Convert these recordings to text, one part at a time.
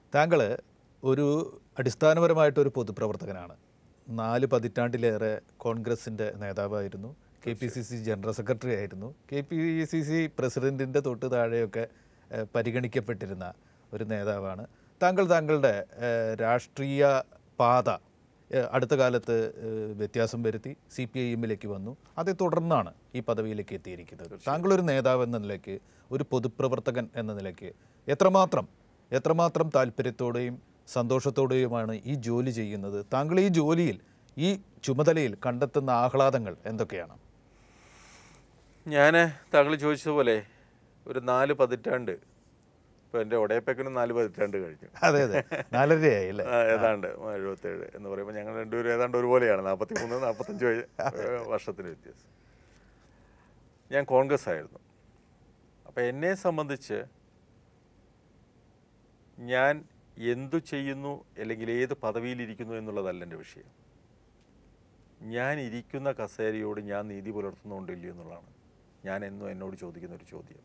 താങ്കൾ ഒരു അടിസ്ഥാനപരമായിട്ടൊരു പൊതുപ്രവർത്തകനാണ് നാല് പതിറ്റാണ്ടിലേറെ കോൺഗ്രസിൻ്റെ നേതാവായിരുന്നു K P C C general secretary ആയിരുന്നു കെ പി സി സി പ്രസിഡൻറ്റിൻ്റെ തൊട്ട് താഴെയൊക്കെ ഏഹ്, പരിഗണിക്കപ്പെട്ടിരുന്ന ഒരു നേതാവാണ് താങ്കൾ താങ്കളുടെ ഏഹ്, രാഷ്ട്രീയ പാത ഏഹ്, അടുത്ത കാലത്ത് ഏഹ്, വ്യത്യാസം വരുത്തി സി പി ഐ എമ്മിലേക്ക് വന്നു അതേ തുടർന്നാണ് ഈ പദവിയിലേക്ക് എത്തിയിരിക്കുന്നത് താങ്കളൊരു നേതാവ് എന്ന നിലയ്ക്ക് ഒരു പൊതുപ്രവർത്തകൻ എന്ന നിലയ്ക്ക് എത്രമാത്രം എത്രമാത്രം താല്പര്യത്തോടെയും സന്തോഷത്തോടെയുമാണ് ഈ ജോലി ചെയ്യുന്നത് താങ്കൾ ഈ ജോലിയിൽ ഈ ചുമതലയിൽ കണ്ടെത്തുന്ന ആഹ്ലാദങ്ങൾ എന്തൊക്കെയാണ് ഞാൻ താങ്കൾ ചോദിച്ചതുപോലെ ഒരു നാല് പതിറ്റാണ്ട് ഇപ്പോൾ എൻ്റെ ഒടയപ്പക്കിനും നാല് പതിറ്റാണ്ട് കഴിഞ്ഞു അതെ അതെ നാലരയായി അല്ലേ ആ, ഏതാണ്ട് എഴുപത്തേഴ് എന്ന് പറയുമ്പോൾ ഞങ്ങൾ രണ്ടുപേരും ഏതാണ്ട് ഒരുപോലെയാണ് നാൽപ്പത്തി മൂന്ന് നാൽപ്പത്തഞ്ച് വയ ഏഹ് വർഷത്തിന് വ്യത്യാസം ഞാൻ കോൺഗ്രസ് ആയിരുന്നു അപ്പോൾ എന്നെ സംബന്ധിച്ച് ഞാൻ എന്തു ചെയ്യുന്നു അല്ലെങ്കിൽ ഏത് പദവിയിലിരിക്കുന്നു എന്നുള്ളതല്ല എൻ്റെ വിഷയം ഞാൻ ഇരിക്കുന്ന കസേരയോട് ഞാൻ നീതി പുലർത്തുന്നുണ്ടല്ലോ എന്നുള്ളതാണ് ഞാൻ എന്നും എന്നോട് ചോദിക്കുന്ന ഒരു ചോദ്യം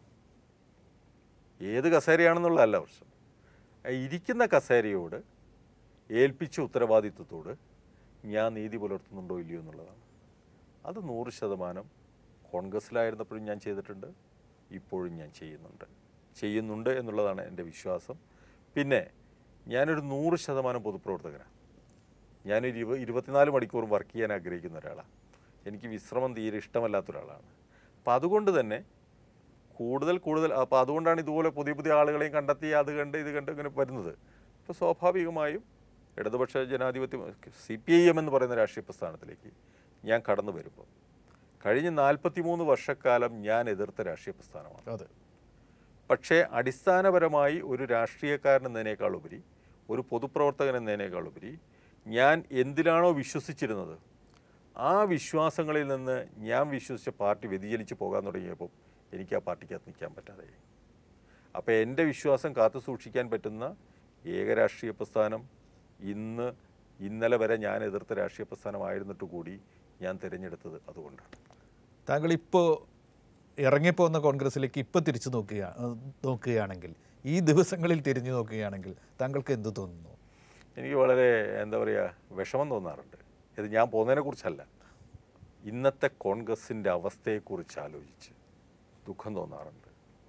ഏത് കസേരയാണെന്നുള്ളതല്ല പ്രശ്നം ആ ഇരിക്കുന്ന കസേരയോട് ഏൽപ്പിച്ച ഉത്തരവാദിത്വത്തോട് ഞാൻ നീതി പുലർത്തുന്നുണ്ടോ ഇല്ലയോ എന്നുള്ളതാണ് അത് നൂറ് ശതമാനം കോൺഗ്രസ്സിലായിരുന്നപ്പോഴും ഞാൻ ചെയ്തിട്ടുണ്ട് ഇപ്പോഴും ഞാൻ ചെയ്യുന്നുണ്ട് ചെയ്യുന്നുണ്ട് എന്നുള്ളതാണ് എൻ്റെ വിശ്വാസം പിന്നെ ഞാനൊരു നൂറ് ശതമാനം പൊതുപ്രവർത്തകനാണ് ഞാനൊരു ഇരുപ ഇരുപത്തിനാല് മണിക്കൂറും വർക്ക് ചെയ്യാൻ ആഗ്രഹിക്കുന്ന ഒരാളാണ് എനിക്ക് വിശ്രമം തീരെ ഇഷ്ടമല്ലാത്ത ഒരാളാണ് അപ്പം അതുകൊണ്ട് തന്നെ കൂടുതൽ കൂടുതൽ അപ്പോൾ അതുകൊണ്ടാണ് ഇതുപോലെ പുതിയ പുതിയ ആളുകളെയും കണ്ടെത്തി അത് കണ്ട് ഇത് കണ്ട് ഇങ്ങനെ വരുന്നത് അപ്പോൾ സ്വാഭാവികമായും ഇടതുപക്ഷ ജനാധിപത്യം സി പി ഐ എം എന്ന് പറയുന്ന രാഷ്ട്രീയ പ്രസ്ഥാനത്തിലേക്ക് ഞാൻ കടന്നു വരുമ്പോൾ കഴിഞ്ഞ നാൽപ്പത്തി മൂന്ന് വർഷക്കാലം ഞാൻ എതിർത്ത രാഷ്ട്രീയ പ്രസ്ഥാനമാണ് അതെ പക്ഷേ അടിസ്ഥാനപരമായി ഒരു രാഷ്ട്രീയക്കാരൻ എന്നതിനേക്കാൾ ഉപരി ഒരു പൊതുപ്രവർത്തകൻ എന്നതിനേക്കാൾ ഉപരി ഞാൻ എന്തിലാണോ വിശ്വസിച്ചിരുന്നത് ആ വിശ്വാസങ്ങളിൽ നിന്ന് ഞാൻ വിശ്വസിച്ച പാർട്ടി വ്യതിചലിച്ച് പോകാൻ തുടങ്ങിയപ്പോൾ എനിക്ക് ആ പാർട്ടിക്കകത്ത് നിൽക്കാൻ പറ്റാതെ അപ്പോൾ എൻ്റെ വിശ്വാസം കാത്തു സൂക്ഷിക്കാൻ പറ്റുന്ന ഏക രാഷ്ട്രീയ പ്രസ്ഥാനം ഇന്ന് ഇന്നലെ വരെ ഞാൻ എതിർത്ത രാഷ്ട്രീയ പ്രസ്ഥാനമായിരുന്നിട്ട് കൂടി ഞാൻ തിരഞ്ഞെടുത്തത് അതുകൊണ്ടാണ് താങ്കൾ ഇപ്പോൾ ഇറങ്ങിപ്പോകുന്ന കോൺഗ്രസിലേക്ക് ഇപ്പോൾ തിരിച്ചു നോക്കുക നോക്കുകയാണെങ്കിൽ ഈ ദിവസങ്ങളിൽ തിരിഞ്ഞു നോക്കുകയാണെങ്കിൽ താങ്കൾക്ക് എന്ത് തോന്നുന്നു എനിക്ക് വളരെ എന്താ പറയുക വിഷമം തോന്നാറുണ്ട് ഇത് ഞാൻ പോകുന്നതിനെക്കുറിച്ചല്ല ഇന്നത്തെ കോൺഗ്രസിൻ്റെ അവസ്ഥയെക്കുറിച്ച് ആലോചിച്ച് ദുഃഖം തോന്നാറുണ്ട്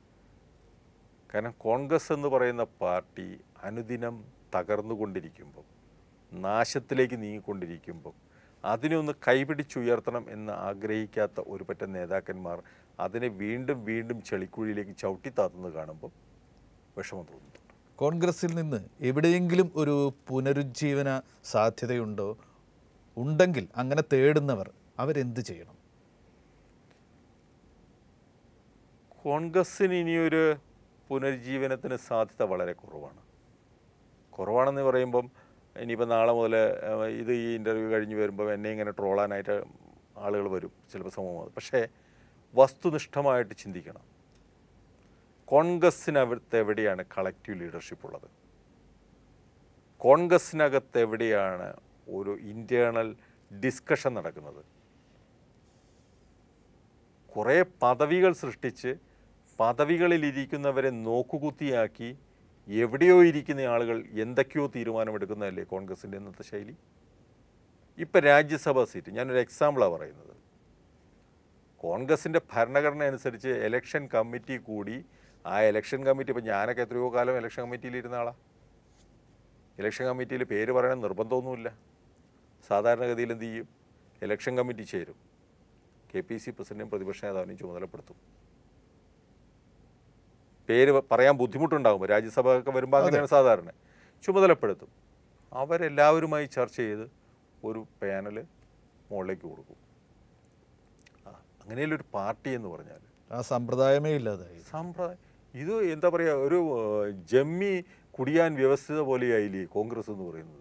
കാരണം കോൺഗ്രസ് എന്ന് പറയുന്ന പാർട്ടി അനുദിനം തകർന്നുകൊണ്ടിരിക്കുമ്പം നാശത്തിലേക്ക് നീങ്ങിക്കൊണ്ടിരിക്കുമ്പം അതിനെ ഒന്ന് കൈപിടിച്ചുയർത്തണം എന്ന് ആഗ്രഹിക്കാത്ത ഒരു പറ്റം നേതാക്കന്മാർ അതിനെ വീണ്ടും വീണ്ടും ചെളിക്കുഴിയിലേക്ക് ചവിട്ടിത്താത്തുന്നത് കാണുമ്പോൾ വിഷമം തോന്നുന്നുണ്ട് കോൺഗ്രസിൽ നിന്ന് എവിടെയെങ്കിലും ഒരു പുനരുജ്ജീവന സാധ്യതയുണ്ടോ ഉണ്ടെങ്കിൽ അങ്ങനെ തേടുന്നവർ അവരെന്ത് ചെയ്യണം കോൺഗ്രസ്സിന് ഇനിയൊരു പുനരുജ്ജീവനത്തിന് സാധ്യത വളരെ കുറവാണ് കുറവാണെന്ന് പറയുമ്പം ഇനിയിപ്പോൾ നാളെ മുതൽ ഏഹ്, ഇത് ഈ ഇൻ്റർവ്യൂ കഴിഞ്ഞ് വരുമ്പോൾ എന്നെ ഇങ്ങനെ ട്രോളാനായിട്ട് ആളുകൾ വരും ചിലപ്പോൾ സമൂഹം പക്ഷേ വസ്തുനിഷ്ഠമായിട്ട് ചിന്തിക്കണം കോൺഗ്രസ്സിനകത്ത് എവിടെയാണ് കളക്റ്റീവ് ലീഡർഷിപ്പ് ഉള്ളത് കോൺഗ്രസ്സിനകത്ത് എവിടെയാണ് ഒരു ഇൻറ്റേർണൽ ഡിസ്കഷൻ നടക്കുന്നത് കുറേ പദവികൾ സൃഷ്ടിച്ച് പദവികളിലിരിക്കുന്നവരെ നോക്കുകുത്തിയാക്കി എവിടെയോ ഇരിക്കുന്ന ആളുകൾ എന്തൊക്കെയോ തീരുമാനമെടുക്കുന്നതല്ലേ കോൺഗ്രസിൻ്റെ ഇന്നത്തെ ശൈലി ഇപ്പം രാജ്യസഭാ സീറ്റ് ഞാനൊരു എക്സാമ്പിളാണ് പറയുന്നത് കോൺഗ്രസിൻ്റെ ഭരണഘടന അനുസരിച്ച് ഇലക്ഷൻ കമ്മിറ്റി കൂടി ആ ഇലക്ഷൻ കമ്മിറ്റി ഇപ്പം ഞാനൊക്കെ എത്രയോ കാലം ഇലക്ഷൻ കമ്മിറ്റിയിൽ ഇരുന്ന ആളാണ് ഇലക്ഷൻ കമ്മിറ്റിയിൽ പേര് പറയണ നിർബന്ധമൊന്നുമില്ല സാധാരണഗതിയിൽ എന്ത് ചെയ്യും ഇലക്ഷൻ കമ്മിറ്റി ചേരും കെ പി സി പ്രസിഡന്റും പ്രതിപക്ഷ നേതാവിനെയും ചുമതലപ്പെടുത്തും പേര് പ- പറയാൻ ബുദ്ധിമുട്ടുണ്ടാകും രാജ്യസഭ ഒക്കെ വരുമ്പോൾ അങ്ങനെയാണ് സാധാരണ ചുമതലപ്പെടുത്തും അവരെല്ലാവരുമായി ചർച്ച ചെയ്ത് ഒരു പാനൽ മുകളിലേക്ക് കൊടുക്കും ആ, അങ്ങനെയുള്ള ഒരു പാർട്ടി എന്ന് പറഞ്ഞാൽ ആ സമ്പ്രദായമേ ഇല്ലാതായി സമ്പ്രദായം ഇത് എന്താ പറയുക ഒരു ഏഹ്, ജമ്മി കുടിയാൻ വ്യവസ്ഥിത പോലെയായില്ലേ കോൺഗ്രസ് എന്ന് പറയുന്നത്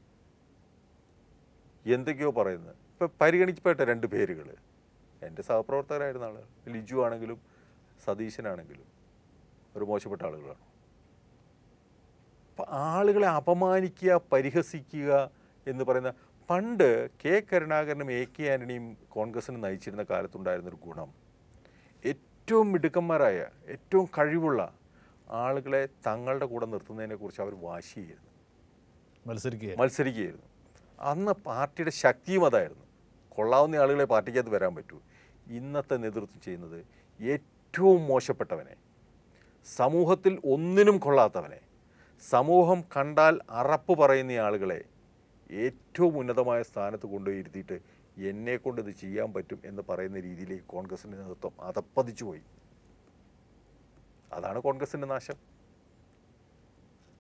എന്തൊക്കെയോ പറയുന്നത് ഇപ്പം പരിഗണിക്കപ്പെട്ട രണ്ട് പേരുകൾ എൻ്റെ സഹപ്രവർത്തകരായിരുന്ന ആളുകൾ ലിജു ആണെങ്കിലും സതീശനാണെങ്കിലും ഒരു മോശപ്പെട്ട ആളുകളാണ് അപ്പം ആളുകളെ അപമാനിക്കുക പരിഹസിക്കുക എന്ന് പറയുന്ന പണ്ട് കെ കരുണാകരനും എ കെ ആൻ്റണിയും കോൺഗ്രസിനെ നയിച്ചിരുന്ന കാലത്തുണ്ടായിരുന്നൊരു ഗുണം ഏറ്റവും മിടുക്കന്മാരായ ഏറ്റവും കഴിവുള്ള ആളുകളെ തങ്ങളുടെ കൂടെ നിർത്തുന്നതിനെക്കുറിച്ച് അവർ വാശിയായിരുന്നു മത്സരിക്കുക മത്സരിക്കുകയായിരുന്നു അന്ന് പാർട്ടിയുടെ ശക്തിയും അതായിരുന്നു കൊള്ളാവുന്ന ആളുകളെ പാർട്ടിക്കകത്ത് വരാൻ പറ്റൂ ഇന്നത്തെ നേതൃത്വം ചെയ്യുന്നത് ഏറ്റവും മോശപ്പെട്ടവനെ സമൂഹത്തിൽ ഒന്നിനും കൊള്ളാത്തവനെ സമൂഹം കണ്ടാൽ അറപ്പ് പറയുന്ന ആളുകളെ ഏറ്റവും ഉന്നതമായ സ്ഥാനത്ത് കൊണ്ടുപോയി ഇരുത്തിയിട്ട് എന്നെ കൊണ്ട് ഇത് ചെയ്യാൻ പറ്റും എന്ന് പറയുന്ന രീതിയിലേക്ക് കോൺഗ്രസിൻ്റെ നേതൃത്വം അതപ്പതിച്ചു പോയി അതാണ് കോൺഗ്രസിൻ്റെ നാശം